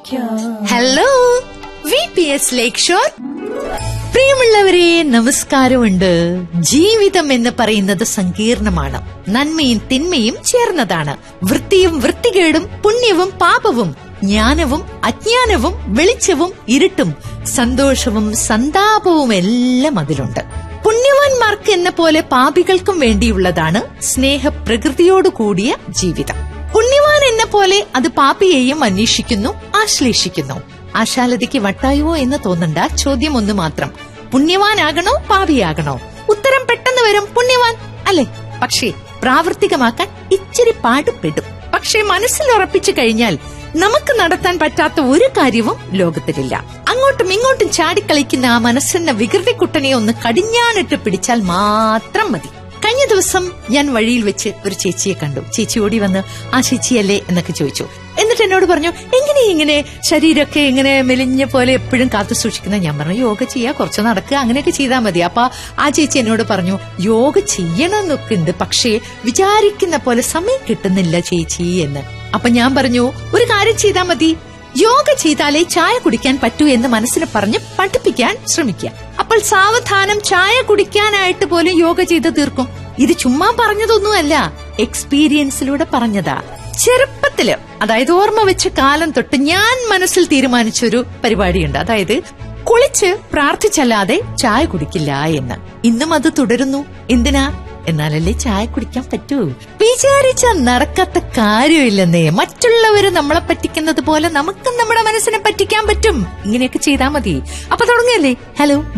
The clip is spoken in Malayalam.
hello V P S lake shore പ്രിയമുള്ളവരെ നമസ്കാരമുണ്ട് ജീവിതം എന്ന് പറയുന്നത് സങ്കീർണമാണ് നന്മയും തിന്മയും ചേർന്നതാണ് വൃത്തിയും വൃത്തികേടും പുണ്യവും പാപവും ജ്ഞാനവും അജ്ഞാനവും വെളിച്ചവും ഇരുട്ടും സന്തോഷവും സന്താപവും എല്ലാം അതിലുണ്ട് പുണ്യവാന്മാർക്ക് എന്ന പോലെ പാപികൾക്കും വേണ്ടിയുള്ളതാണ് സ്നേഹപ്രകൃതിയോടു കൂടിയ ജീവിതം പുണ്യവാൻ എന്ന പോലെ അത് പാപിയെയും അന്വേഷിക്കുന്നു ആശ്ലേഷിക്കുന്നു ആശാലതയ്ക്ക് വട്ടായോ എന്ന് തോന്നണ്ട ചോദ്യം ഒന്ന് മാത്രം പുണ്യവാനാകണോ പാപിയാകണോ ഉത്തരം പെട്ടെന്ന് വരും പുണ്യവാൻ അല്ലെ പക്ഷേ പ്രാവർത്തികമാക്കാൻ ഇച്ചിരി പാടുപെടും പക്ഷേ മനസ്സിൽ ഉറപ്പിച്ചു കഴിഞ്ഞാൽ നമുക്ക് നടത്താൻ പറ്റാത്ത ഒരു കാര്യവും ലോകത്തിലില്ല അങ്ങോട്ടും ഇങ്ങോട്ടും ചാടിക്കളിക്കുന്ന ആ മനസ്സെന്ന വികൃതിക്കുട്ടനെ ഒന്ന് കടിഞ്ഞാണിട്ട് പിടിച്ചാൽ മാത്രം മതി കഴിഞ്ഞ ദിവസം ഞാൻ വഴിയിൽ വെച്ച് ഒരു ചേച്ചിയെ കണ്ടു ചേച്ചി ഓടി വന്ന് ആ ചേച്ചിയല്ലേ എന്നൊക്കെ ചോദിച്ചു എന്നിട്ട് എന്നോട് പറഞ്ഞു എങ്ങനെ ഇങ്ങനെ ശരീരമൊക്കെ ഇങ്ങനെ മെലിഞ്ഞ പോലെ എപ്പോഴും കാത്തു സൂക്ഷിക്കുന്ന ഞാൻ പറഞ്ഞു യോഗ ചെയ്യാ കുറച്ച് നടക്കുക അങ്ങനെയൊക്കെ ചെയ്താൽ മതി അപ്പൊ ആ ചേച്ചി എന്നോട് പറഞ്ഞു യോഗ ചെയ്യണമെന്നൊക്കെ ഉണ്ട് പക്ഷേ വിചാരിക്കുന്ന പോലെ സമയം കിട്ടുന്നില്ല ചേച്ചി എന്ന് അപ്പൊ ഞാൻ പറഞ്ഞു ഒരു കാര്യം ചെയ്താൽ മതി യോഗ ചെയ്താലേ ചായ കുടിക്കാൻ പറ്റൂ എന്ന് മനസ്സിന് പറഞ്ഞ് പഠിപ്പിക്കാൻ ശ്രമിക്കുക അപ്പോൾ സാവധാനം ചായ കുടിക്കാനായിട്ട് പോലും യോഗ ചെയ്ത് തീർക്കും ഇത് ചുമ്മാ പറഞ്ഞതൊന്നുമല്ല എക്സ്പീരിയൻസിലൂടെ പറഞ്ഞതാ ചെറുപ്പത്തില് അതായത് ഓർമ്മ വെച്ച കാലം തൊട്ട് ഞാൻ മനസ്സിൽ തീരുമാനിച്ചൊരു പരിപാടിയുണ്ട് അതായത് കുളിച്ച് പ്രാർത്ഥിച്ചല്ലാതെ ചായ കുടിക്കില്ല എന്ന് ഇന്നും അത് തുടരുന്നു എന്തിനാ എന്നാലല്ലേ ചായ കുടിക്കാൻ പറ്റൂ വിചാരിച്ച നടക്കാത്ത കാര്യമില്ലെന്നേ മറ്റുള്ളവര് നമ്മളെ പറ്റിക്കുന്നത് പോലെ നമുക്കും നമ്മുടെ മനസ്സിനെ പറ്റിക്കാൻ പറ്റും ഇങ്ങനെയൊക്കെ ചെയ്താൽ മതി അപ്പൊ തുടങ്ങിയല്ലേ ഹലോ